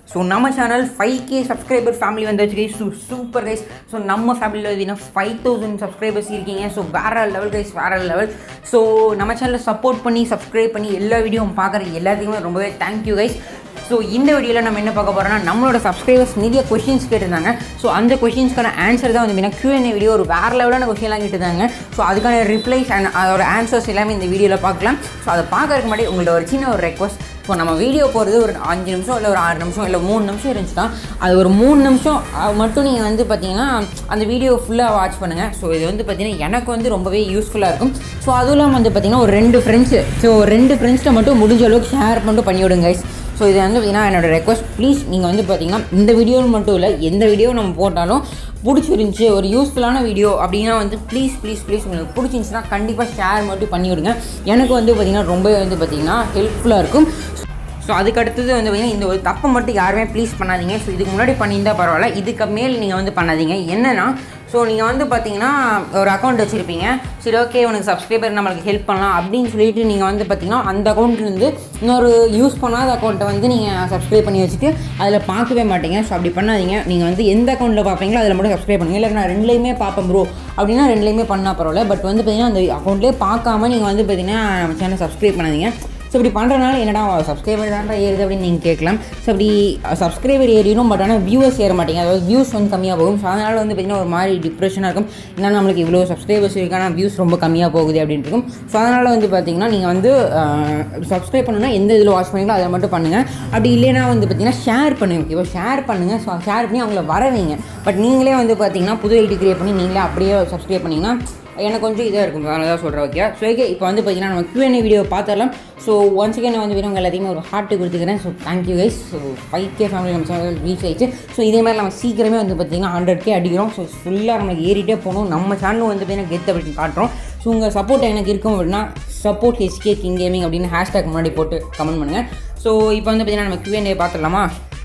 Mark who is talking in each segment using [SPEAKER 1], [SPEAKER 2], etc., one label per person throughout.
[SPEAKER 1] So நம்ம channel five K subscriber family வந்துச்சு guys so super guys so நம்ம ஃபேமிலியில் பார்த்தீங்கன்னா ஃபைவ் தௌசண்ட் சப்ஸ்கிரைபர்ஸ் இருக்கீங்க ஸோ வேற லெவல் கைஸ் வேற லெவல் ஸோ நம்ம சேனலில் சப்போர்ட் பண்ணி சப்ஸ்கிரைப் பண்ணி எல்லா வீடியோவும் பார்க்குற எல்லாத்துக்குமே ரொம்பவே தேங்க்யூ கைஸ் ஸோ இந்த வீடியோவில் நம்ம என்ன பார்க்க போகிறோம்னா நம்மளோட சப்ஸ்கிரைபர்ஸ் நிறைய கொஷின்ஸ் கேட்டிருந்தாங்க ஸோ அந்த கொஷின்ஸ்க்கான ஆன்சர் தான் வந்து பார்த்தீங்கன்னா Q&A வீடியோ ஒரு வேறு லெவலான கொஷின்லாம் கேட்டிருந்தாங்க ஸோ அதுக்கான ரிப்ளைஸ் அண்ட் அதோட ஆன்சர்ஸ் எல்லாமே இந்த வீடியோவில் பார்க்கலாம் ஸோ அதை பார்க்கறதுக்கு முன்னாடி உங்கள்ட்ட ஒரு சின்ன ஒரு ரெக்வஸ்ட் ஸோ நம்ம வீடியோ போகிறது ஒரு அஞ்சு நிமிஷம் இல்லை ஒரு ஆறு நிமிஷம் இல்லை மூணு நிமிஷம் இருந்துச்சுன்னா அது ஒரு மூணு நிமிஷம் அஹ், மட்டும் நீங்கள் வந்து பார்த்தீங்கன்னா அந்த வீடியோ ஃபுல்லாக வாட்ச் பண்ணுங்கள் ஸோ இது வந்து பார்த்தீங்கன்னா எனக்கு வந்து ரொம்பவே யூஸ்ஃபுல்லாக இருக்கும் ஸோ அதுவும் இல்லாமல் வந்து பார்த்தீங்கன்னா ஒரு ரெண்டு ஃப்ரெண்ட்ஸு ஸோ ரெண்டு ஃப்ரெண்ட்ஸ்கிட்ட மட்டும் முடிஞ்ச அளவுக்கு ஷேர் மட்டும் பண்ணி விடுங்க guys. ஸோ இது வந்து பார்த்தீங்கன்னா என்னோட ரெக்வஸ்ட் ப்ளீஸ் நீங்கள் வந்து பார்த்தீங்கன்னா இந்த வீடியோன்னு மட்டும் இல்லை எந்த வீடியோ நம்ம போட்டாலும் பிடிச்சிருந்துச்சி ஒரு யூஸ்ஃபுல்லான வீடியோ அப்படின்னா வந்து ப்ளீஸ் ப்ளீஸ் ப்ளீஸ் உங்களுக்கு பிடிச்சிருந்துச்சுன்னா கண்டிப்பாக ஷேர் மட்டும் பண்ணி விடுங்க எனக்கு வந்து பார்த்தீங்கன்னா ரொம்பவே வந்து பார்த்தீங்கன்னா ஹெல்ப்ஃபுல்லாக இருக்கும் ஸோ அதுக்கு அடுத்தது வந்து பார்த்தீங்கன்னா இந்த ஒரு தப்பை மட்டும் யாருமே ப்ளீஸ் பண்ணாதீங்க ஸோ இதுக்கு முன்னாடி பண்ணியிருந்தா பரவாயில்ல இதுக்கு மேல் நீங்கள் வந்து பண்ணாதீங்க என்னன்னா ஸோ நீங்கள் வந்து பார்த்தீங்கன்னா ஒரு அக்கௌண்ட் வச்சுருப்பீங்க சரி ஓகே உனக்கு சப்ஸ்கிரைபர் நம்மளுக்கு ஹெல்ப் பண்ணலாம் அப்படின்னு சொல்லிட்டு நீங்கள் வந்து பார்த்தீங்கன்னா அந்த அக்கௌண்ட்லேருந்து இன்னொரு யூஸ் பண்ணாத அக்கௌண்ட்டை வந்து நீங்கள் சப்ஸ்கிரைப் பண்ணி வச்சுட்டு அதில் பார்க்கவே மாட்டீங்க ஸோ அப்படி பண்ணாதீங்க நீங்கள் வந்து எந்த அக்கௌண்ட்டில் பார்ப்பீங்களோ அதில் மட்டும் சப்ஸ்கிரைப் பண்ணுங்க இல்லை நான் ரெண்டுலேயுமே பார்ப்பேன் ப்ரோ அப்படின்னா ரெண்டுலேயுமே பண்ணால் பரவாயில்ல பட் வந்து பார்த்தீங்கன்னா அந்த அக்கௌண்ட்லேயே பார்க்காம நீங்கள் வந்து பார்த்தீங்கன்னா நம்ம சேனல் சப்ஸ்கிரைப் பண்ணாதீங்க ஸோ இப்படி பண்ணுறனால என்னடா சப்ஸ்கிரைபர் தான்டா ஏறுது அப்படின்னு நீங்கள் கேட்கலாம் ஸோ அப்படி சப்ஸ்கிரைபர் ஏறிடும் பட் ஆனால் வியூவர்ஸ் ஏற மாட்டேங்க அதாவது வியூஸ் வந்து கம்மியாக போகும் ஸோ அதனால் வந்து பார்த்திங்கன்னா ஒரு மாதிரி டிப்ரெஷனாக இருக்கும் ஏன்னா நம்மளுக்கு இவ்வளோ சப்ஸ்கிரைபர்ஸ் இருக்கான வியூஸ் ரொம்ப கம்மியாக போகுது அப்படின்ட்டு இருக்கும் ஸோ அதனால் வந்து பார்த்திங்கன்னா நீங்கள் வந்து சப்ஸ்கிரைப் பண்ணணும்னா எந்த இதில் வாட்ச் பண்ணீங்களோ அதை மட்டும் பண்ணுங்கள் அப்படி இல்லைன்னா வந்து பார்த்திங்கன்னா ஷேர் பண்ணுங்க ஓகேவா ஷேர் பண்ணுங்கள் ஸோ ஷேர் பண்ணி அவங்கள வர வைங்க பட் நீங்களே வந்து பார்த்திங்கன்னா புது ஐடி கிரியேட் பண்ணி நீங்களே அப்படியே சப்ஸ்கிரைப் பண்ணிங்கன்னா எனக்கு கொஞ்சம் இதாக இருக்கும் அதனால தான் சொல்கிறேன் ஓகே ஸோ ஓகே இப்போ வந்து பார்த்தீங்கன்னா நம்ம Q&A வீடியோ பார்த்துடலாம் ஸோ ஒன்ஸ் again நான் வந்து வீடியோ எல்லாத்தையுமே ஒரு ஹார்ட்டு கொடுத்துக்கிறேன் so thank you guys so five K family நம்ம சேனல் ரீச் ஆயிடுச்சு ஸோ இதே மாதிரி நம்ம சீக்கிரமே வந்து பார்த்தீங்கன்னா ஹண்ட்ரட் கே அடிக்கிறோம் ஸோ ஃபுல்லாக நம்மளுக்கு ஏறிட்டே போகணும் நம்ம சேனல் வந்து பார்த்தீங்கன்னா கெத் அப்படின்னு காட்டுறோம் ஸோ உங்கள் சப்போர்ட் எனக்கு இருக்கும் அப்படின்னா சப்போர்ட் ஹெச்கே கிங் கேமிங் அப்படின்னு ஹேஷ்டேக் முன்னாடி போட்டு கமெண்ட் பண்ணுங்கள் ஸோ இப்போ வந்து பார்த்தீங்கன்னா நம்ம Q&A பார்த்துடலாமா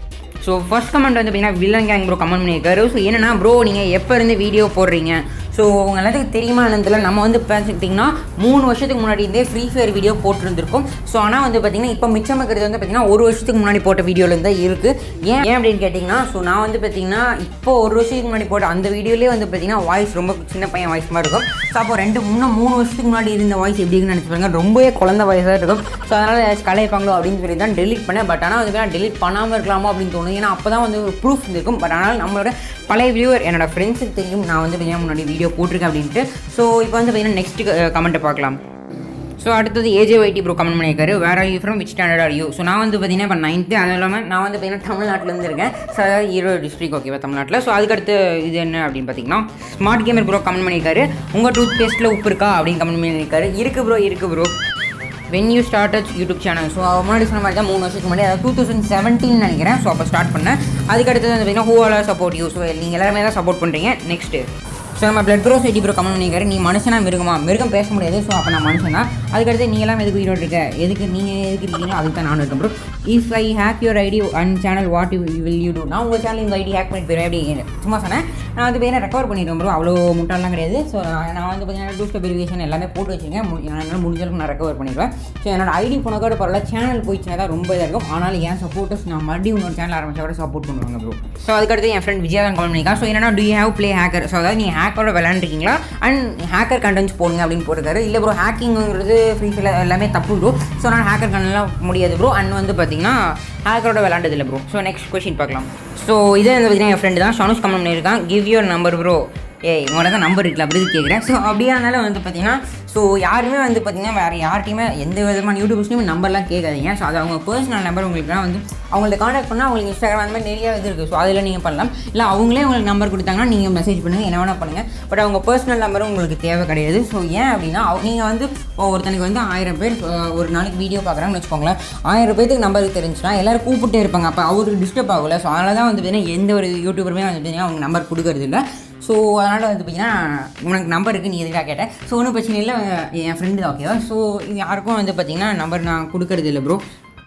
[SPEAKER 1] ஸோ ஃபர்ஸ்ட் கமெண்ட் வந்து பார்த்தீங்கன்னா வில்லன் கேங் ப்ரோ கமெண்ட் பண்ணியிருக்காரு ஸோ என்னன்னா ப்ரோ நீங்கள் எப்போ இருந்து வீடியோ போடுறீங்க ஸோ உங்க எல்லாத்துக்கும் தெரியுமா என்னதில் நம்ம வந்து பார்த்துக்கிட்டிங்கன்னா மூணு வருஷத்துக்கு முன்னாடி இருந்தே ஃப்ரீ ஃபயர் வீடியோ போட்டிருந்திருக்கோம் ஸோ ஆனால் வந்து பார்த்தீங்கன்னா இப்போ மிச்சம் இருக்கிறது வந்து பார்த்தீங்கன்னா ஒரு வருஷத்துக்கு முன்னாடி போட்ட வீடியோலேருந்து தான் இருக்குது ஏன் ஏன் அப்படின்னு கேட்டிங்கன்னா ஸோ நான் வந்து பார்த்தீங்கன்னா இப்போ ஒரு வருஷத்துக்கு முன்னாடி போட்ட அந்த வீடியோலேயே வந்து பார்த்தீங்கன்னா வாய்ஸ் ரொம்ப சின்ன பையன் வாய்ஸ் மாதிரி இருக்கும் ஸோ அப்போ ரெண்டு இன்னும் மூணு வருஷத்துக்கு முன்னாடி இருந்த வாய்ஸ் எப்படி இருக்குன்னு நினச்சி பாருங்க ரொம்பவே குழந்த வாய்ஸாக இருக்கும் ஸோ அதனால் ஏதாச்சும் கலைப்பாங்களோ அப்படின்னு சொல்லி தான் டெலிட் பண்ணேன் பட் ஆனால் வந்து நான் டெலிட் பண்ணாமல் இருக்கலாமா அப்படின்னு தோணுது ஏன்னா அப்போ தான் வந்து ஒரு ப்ரூஃப் இருக்கும் பட் ஆனால் நம்மளோட பழைய வியூவர் என்னோட ஃப்ரெண்ட்ஸுக்கு தெரியும் நான் வந்து பார்த்தீங்கன்னா முன்னாடி வீடியோ போட்டிருக்கேன் அப்படின்ட்டு ஸோ இப்போ வந்து பார்த்தீங்கன்னா நெக்ஸ்ட் கமெண்ட்டை பார்க்கலாம் ஸோ அடுத்தது ஏஜே ஒய்டி ப்ரோ கமெண்ட் பண்ணியிருக்காரு வேற you from which standard are you so நான் வந்து பார்த்தீங்கன்னா இப்போ நைன்த்து அதுவும் இல்லாமல் நான் வந்து பார்த்தீங்கன்னா தமிழ்நாட்டிலேருந்து இருக்கேன் ஸோ அதாவது ஈரோடு டிஸ்ட்ரிக் ஓகேவா தமிழ்நாட்டில் ஸோ அதுக்கடுத்து இது என்ன அப்படின்னு பார்த்தீங்கன்னா ஸ்மார்ட் கேமர் ப்ரோ கமெண்ட் பண்ணியிருக்காரு உங்கள் டூத் பேஸ்ட்டில் உப்பு இருக்கா அப்படின்னு கமெண்ட் பண்ணியிருக்காரு இருக்கு ப்ரோ இருக்கு bro when you start YouTube channel so முன்னாடி சொன்ன மாதிரி தான் மூணு வருஷத்துக்கு முன்னாடி அதாவது டூ தௌசண்ட் செவன்டீன் நினைக்கிறேன் ஸோ அப்போ ஸ்டார்ட் பண்ணேன் அதுக்கடுத்தது வந்து பார்த்தீங்கன்னா ஹூவாலா சப்போர்ட் யூ ஸோ நீங்கள் எல்லாருமே தான் சப்போர்ட் பண்ணுறீங்க நெக்ஸ்ட்டு ஸோ நம்ம blood cross ID bro comment பண்ணிக்காரு நீ மனுஷனா மிருகமா மிருகம் பேச முடியாது ஸோ அப்போ நான் மனுஷன் தான் அதுக்கடுத்து நீ எல்லாம் எதுக்கு உயிரோடு இருக்க எதுக்கு நீங்கள் எதுக்கு இருக்கீங்களோ அதுக்கு தான் நான் இருக்கேன் bro if I hack your ID and channel what you will you do நான் உங்கள் சேனல் இந்த ஐடி ஹேக் பண்ணி போயிடுவேன் அப்படி சும்மா சொன்னேன் நான் வந்து பேரை ரெக்கவர் பண்ணிடுவேன் ப்ரோ அவ்வளோ முட்டாலாம் கிடையாது ஸோ நான் வந்து பார்த்தீங்கன்னா டூ ஸ்டெப் வெரிஃபிகேஷன் எல்லாமே போட்டு வச்சிருக்கேன் மு- என்னால் முடிஞ்ச அளவுக்கு நான் ரெக்கவர் பண்ணிடுவேன் ஸோ என்னோட ஐடி போனக்கோட பரவாயில்ல சேனல் போயிடுச்சுனா தான் ரொம்ப இதாக இருக்கும் ஆனால் என் சப்போர்ட்டர்ஸ் நான் மறுபடியும் இன்னொரு சேனல் ஆரம்பிச்சா கூட சப்போர்ட் பண்ணுவாங்க ப்ரோ ஸோ அதுக்கடுத்து என் ஃப்ரெண்ட் விஜயா தான் கால் பண்ணியிருக்கான் ஸோ என்னன்னா do you have play hacker so அதாவது நீங்கள் ஹேக்கரோட விளையாண்டுருக்கீங்களா அண்ட் ஹேக்கர் கண்டென்ட்ஸ் போடுங்க அப்படின்னு போட்டிருக்காரு இல்லை ப்ரோ ஹேக்கிங்கிறது ஃப்ரீ ஃபயர் எல்லாமே தப்பு ப்ரோ ஸோ நான் ஹேக்கர் கண்டென்ட்லாம் முடியாது ப்ரோ அண்ட் வந்து பார்த்தீங்கன்னா ஹேக்கரோட விளையாண்டது இல்லை ப்ரோ ஸோ நெக்ஸ்ட் கொஷின் பார்க்கலாம் ஸோ இதே வந்து பார்த்தீங்கன்னா என் ஃப்ரெண்டு தான் ஷனுஷ் கமெண்ட் பண்ணியிருக்கான் கிவ் யுவர் நம்பர் ப்ரோ ஏய் உங்களோட தான் நம்பர் இருக்குல்ல அப்படி கேட்குறேன் ஸோ அப்படியானால வந்து பார்த்தீங்கன்னா ஸோ யாருமே வந்து பார்த்தீங்கன்னா வேறு யார்ட்டையுமே எந்த விதமான யூடியூப்ஸ்லையுமே நம்பர்லாம் கேட்காதீங்க ஸோ அது அவங்க பர்சனல் நம்பர் உங்களுக்குலாம் வந்து அவங்கள்ட்ட காண்டாக்ட் பண்ணால் அவங்களுக்கு இன்ஸ்டாகிராம் அந்த மாதிரி நிறைய இது இருக்குது ஸோ அதில் நீங்கள் பண்ணலாம் இல்லை அவங்களே உங்களுக்கு நம்பர் கொடுத்தாங்கன்னா நீங்கள் மெசேஜ் பண்ணுங்கள் என்ன வேணால் பண்ணுங்கள் பட் அவங்க பர்சனல் நம்பரும் உங்களுக்கு தேவை கிடையாது ஸோ ஏன் அப்படின்னா நீங்கள் வந்து இப்போ ஒருத்தனுக்கு வந்து ஆயிரம் பேர் அஹ், ஒரு நாளைக்கு வீடியோ பார்க்குறாங்கன்னு வச்சுக்கோங்களேன் ஆயிரம் பேருக்கு நம்பர் தெரிஞ்சுன்னா எல்லாரும் கூப்பிட்டே இருப்பாங்க அப்போ அவருக்கு டிஸ்டர்ப் ஆகல ஸோ அதனால தான் வந்து பார்த்தீங்கன்னா எந்த ஒரு யூடியூபருமே வந்து பார்த்தீங்கன்னா அவங்க நம்பர் கொடுக்கறது இல்லை ஸோ அதனால் வந்து பார்த்தீங்கன்னா உனக்கு நம்பர் இருக்குது நீ எதுக்காக கேட்டேன் ஸோ ஒன்றும் பிரச்சனை இல்லை என் ஃப்ரெண்டு தான் ஓகேவா ஸோ இது யாருக்கும் வந்து பார்த்தீங்கன்னா நம்பர் நான் கொடுக்கறது இல்லை ப்ரோ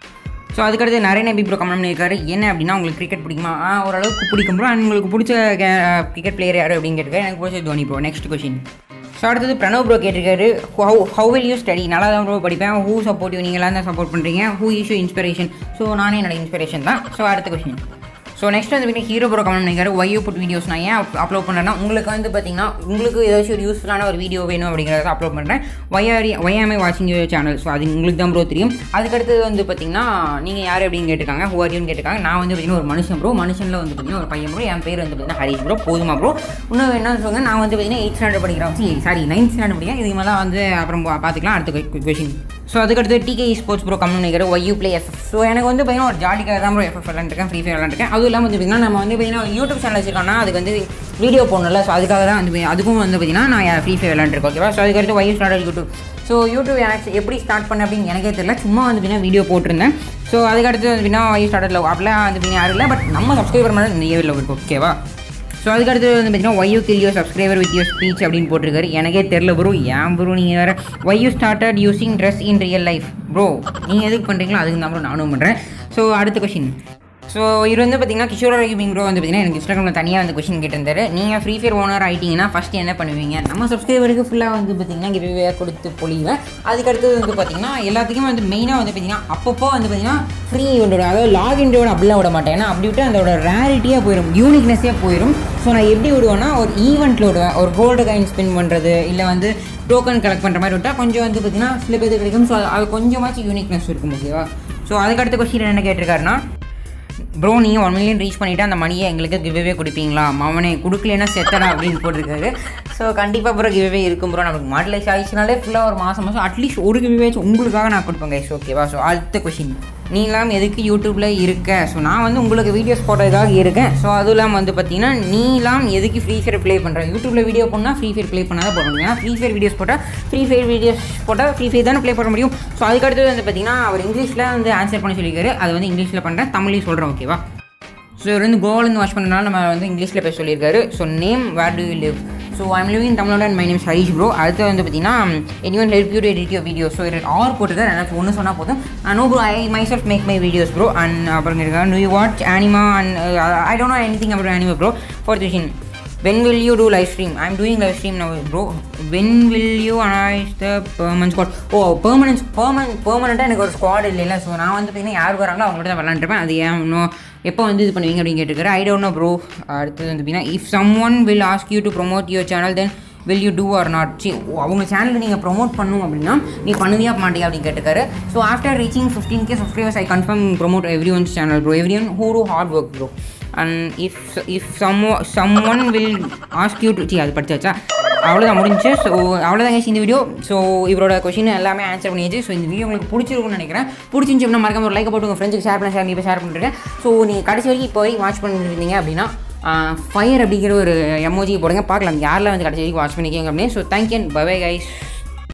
[SPEAKER 1] ஸோ அதுக்கடுத்து நிறைய நபி ப்ரோ கமெண்ட் பண்ணியிருக்காரு என்ன அப்படின்னா உங்களுக்கு கிரிக்கெட் பிடிக்குமா ஆ ஓரளவுக்கு பிடிக்கும் ப்ரோ அண்ட் உங்களுக்கு பிடிச்ச கிரிக்கெட் பிளேயர் யார் அப்படின்னு கேட்டிருக்காரு எனக்கு பிடிச்ச Dhoni bro next question so அடுத்தது பிரணவ் ப்ரோ கேட்டிருக்காரு how how will you study நல்லா தான் ப்ரோ படிப்பேன் ஹூ சப்போர்ட் யூ நீங்களாம் தான் சப்போர்ட் பண்ணுறீங்க ஹூ இஷ்யூ இன்ஸ்பிரேஷன் ஸோ நானே என்னோட இன்ஸ்பிரேஷன் தான் ஸோ அடுத்த கொஸ்டின் ஸோ நெக்ஸ்ட் வந்து பார்த்தீங்கன்னா ஹீரோ ப்ரோ கமெண்ட் பண்ணிக்காரு ஒய் யூ புட் வீடியோஸ் நான் ஏன் அப்லோட் பண்ணுறேன்னா உங்களுக்கு வந்து பார்த்தீங்கன்னா உங்களுக்கு ஏதாச்சும் ஒரு யூஸ்ஃபுல்லான ஒரு வீடியோ வேணும் அப்படிங்கிறத அப்லோட் பண்ணுறேன் ஒய்ஆரி ஒய்ஆமே வாட்சிங் யூ சேனல் ஸோ அது உங்களுக்கு தான் ப்ரோ தெரியும் அதுக்கடுத்தது வந்து பார்த்தீங்கன்னா நீங்கள் யார் அப்படின்னு கேட்டிருக்காங்க ஹூ ஆர் யூன்னு கேட்டிருக்காங்க நான் வந்து பார்த்தீங்கன்னா ஒரு மனுஷன் ப்ரோ மனுஷனில் வந்து பார்த்தீங்கன்னா ஒரு பையன் ப்ரோ என் பேர் வந்து பார்த்தீங்கன்னா ஹரிஷ் ப்ரோ போதுமா ப்ரோ இன்னும் என்ன சொல்லுங்க நான் வந்து பார்த்தீங்கன்னா எயிட் ஸ்டாண்டர்ட் படிக்கிறேன் சாரி நைன்த் ஸ்டாண்டர்ட் படிக்கிறேன் இதுக்கு மேலே வந்து அப்புறம் பா- பார்த்துக்கலாம் அடுத்த கொஷின் ஸோ அதுக்கடுத்து டிகே ஸ்போர்ட்ஸ் ப்ரோ கம்மி பண்ணிக்கிற why you play FF so எனக்கு வந்து பார்த்தீங்கன்னா ஒரு ஜாலிக்காக தான் ப்ரோ எஃப்எஃப் விளாண்டுருக்கேன் ஃப்ரீ ஃபயர் விளாண்டுருக்கேன் அதுவும் இல்லாமல் வந்து பார்த்தீங்கன்னா நம்ம வந்து பார்த்தீங்கன்னா யூடியூப் சேனல் வச்சிருக்கோம்னா அதுக்கு வந்து வீடியோ போடணும்ல ஸோ அதுக்காக தான் வந்து அதுக்கும் வந்து பார்த்தீங்கன்னா நான் ஃப்ரீ ஃபயர் விளாண்டுருக்கேன் ஓகேவா ஸோ அதுக்கடுத்து why start YouTube so YouTube எனக்கு எப்படி ஸ்டார்ட் பண்ண அப்படின்னு எனக்கே தெரியல சும்மா வந்து பார்த்தீங்கன்னா வீடியோ போட்டிருந்தேன் ஸோ அதுக்கடுத்து வந்து பார்த்தீங்கன்னா ஒய் ஸ்டார்டில் அப்படிலாம் வந்து பார்த்தீங்கன்னா யாரும் இல்லை பட் நம்ம சப்ஸ்கிரைபர் மேலே நிறைய இல்லை இருக்கு ஓகேவா ஸோ அதுக்கடுத்து வந்து பார்த்தீங்கன்னா why you kill you subscriber with your speech அப்படின்னு போட்டிருக்காரு எனக்கே தெரில ப்ரோ ஏன் ப்ரோ நீங்கள் வேறு why you started using dress in real life bro நீங்கள் எதுக்கு பண்ணுறீங்களோ அதுக்கு தான் ப்ரோ நானும் பண்ணுறேன் ஸோ அடுத்த கொஷின் ஸோ இது வந்து பார்த்தீங்கன்னா கிஷோரா கேமிங் ப்ரோ வந்து பார்த்தீங்கன்னா எனக்கு இன்ஸ்டாகிராமில் தனியாக வந்து கொஷின் கேட்டிருந்தாரு நீங்கள் ஃப்ரீ ஃபயர் ஓனர் ஆகிட்டீங்கன்னா ஃபஸ்ட்டு என்ன பண்ணுவீங்க நம்ம சப்ஸ்கிரைபருக்கு ஃபுல்லாக வந்து பார்த்தீங்கன்னா கிவ்வே கொடுத்து பொழிவேன் அதுக்கடுத்தது வந்து பார்த்தீங்கன்னா எல்லாத்துக்குமே வந்து மெயினாக வந்து பார்த்தீங்கன்னா அப்பப்போ வந்து பார்த்தீங்கன்னா ஃப்ரீ ஈவெண்ட்டோட அதாவது லாகின்டோட அப்படிலாம் விட மாட்டேன் ஏன்னா அப்படி விட்டு அதோட ரேரிட்டியாக போயிடும் யூனிக்னஸே போயிடும் ஸோ நான் எப்படி விடுவேன்னா ஒரு ஈவெண்ட்டில் விடுவேன் ஒரு கோல்டு காயின் ஸ்பின் பண்ணுறது இல்லை வந்து டோக்கன் கலெக்ட் பண்ணுற மாதிரி விட்டால் கொஞ்சம் வந்து பார்த்தீங்கன்னா சில பேருக்கு கிடைக்கும் ஸோ அது கொஞ்சமாச்சும் யூனிக்னஸ் இருக்கும் ஓகேவா ஸோ அதுக்கடுத்த கொஸ்டின் என்ன கேட்டிருக்காருன்னா ப்ரோ நீங்கள் ஒன் மில்லியன் ரீச் பண்ணிவிட்டு அந்த மணியை எங்களுக்கு கிவ்வே கொடுப்பீங்களா மவனே கொடுக்கலன்னா செத்தடா அப்படின்னு போட்டிருக்காரு ஸோ கண்டிப்பாக ப்ரோ கிவ்வே இருக்கும் ப்ரோ நமக்கு மாடலைஸ் ஆயிடுச்சுனாலே ஃபுல்லாக ஒரு மாதம் மாதம் அட்லீஸ்ட் ஒரு கிவ்வே உங்களுக்காக நான் கொடுப்பேன் கைஸ் ஓகேவா ஸோ அடுத்த கொஷின் நீலாம் எதுக்கு யூடியூப்பில் இருக்க ஸோ நான் வந்து உங்களுக்கு வீடியோஸ் போடுறதுக்காக இருக்கேன் ஸோ அதுவும் இல்லாமல் வந்து பார்த்தீங்கன்னா நீலாம் எதுக்கு ஃப்ரீ ஃபயர் ப்ளே பண்ணுறேன் யூடியூப்பில் வீடியோ பண்ணால் ஃப்ரீ ஃபயர் ப்ளே பண்ணால் தான் போட முடியும் ஏன்னா ஃப்ரீ ஃபயர் வீடியோஸ் போட்டால் ஃப்ரீ ஃபயர் வீடியோஸ் போட்டால் ஃப்ரீ ஃபயர் தானே ப்ளே பண்ண முடியும் ஸோ அதுக்கடுத்து வந்து பார்த்தீங்கன்னா அவர் இங்கிலீஷில் வந்து ஆன்சர் பண்ண சொல்லியிருக்காரு அது வந்து இங்கிலீஷில் பண்ணுறேன் தமிழையும் சொல்கிறேன் ஓகேவா ஸோ இவர் வந்து கோவாலேருந்து வாட்ச் பண்ணுறதுனால நம்ம வந்து இங்கிலீஷில் பேச சொல்லியிருக்காரு so name where do you live so I'm living தமிழோட and my name Harish bro அடுத்து வந்து பார்த்தீங்கன்னா anyone help you to edit your video so இது ஆர் போட்டுருக்காரு எனக்கு ஒன்று சொன்னால் போதும் no bro I myself make my videos bro and அப்புறம் இருக்காங்க do you watch anime and I don't know anything about anime bro for question when will you do live stream i'm doing live stream now bro when will you analyze the permanent squad oh permanent permanent பெர்மனெண்ட்டாக எனக்கு ஒரு squad இல்லைல்ல so நான் வந்து பார்த்தீங்கன்னா யார் வராங்களோ அவங்கள்ட்ட தான் விளாண்டுருப்பேன் அது ஏன் இன்னும் எப்போ வந்து இது பண்ணுவீங்க அப்படின்னு கேட்டுருக்காரு ஐ டோன்ட் நோ ப்ரோ அடுத்தது வந்து பார்த்தீங்கன்னா if someone will ask you to promote your channel then will you do or not see அவங்க சேனலில் நீங்கள் ப்ரொமோட் பண்ணும் அப்படின்னா நீ பண்ணுவியா மாட்டியா அப்படின்னு கேட்டுக்காரு so after reaching fifteen K subscribers I confirm promote everyone's channel bro everyone who do hard work bro and if if some someone will ask you to see அது படிச்சாச்சா அவ்வளோதான் முடிஞ்சு so அவ்வளோதான் guys இந்த வீடியோ so இவரோட question எல்லாமே answer பண்ணியாச்சு ஸோ இந்த வீடியோ உங்களுக்கு பிடிச்சிருக்கும்னு நினைக்கிறேன் பிடிச்சிருந்துச்சு அப்படின்னா மறக்காம ஒரு லைக் போட்டு உங்கள் ஃப்ரெண்ட்ஸுக்கு ஷேர் பண்ண ஷேர் இப்போ ஷேர் பண்ணிருக்கேன் ஸோ நீங்கள் கடைசி வரைக்கும் இப்போ வரைக்கும் வாட்ச் பண்ணிட்டு இருந்தீங்க அப்படின்னா ஃபயர் அப்படிங்கிற ஒரு எமோஜி போடுங்க பார்க்கலாம் யாரெல்லாம் வந்து கடைசி வரைக்கும் வாட்ச் பண்ணிக்கோங்க அப்படின்னு ஸோ தேங்க்யூ பை கைஸ்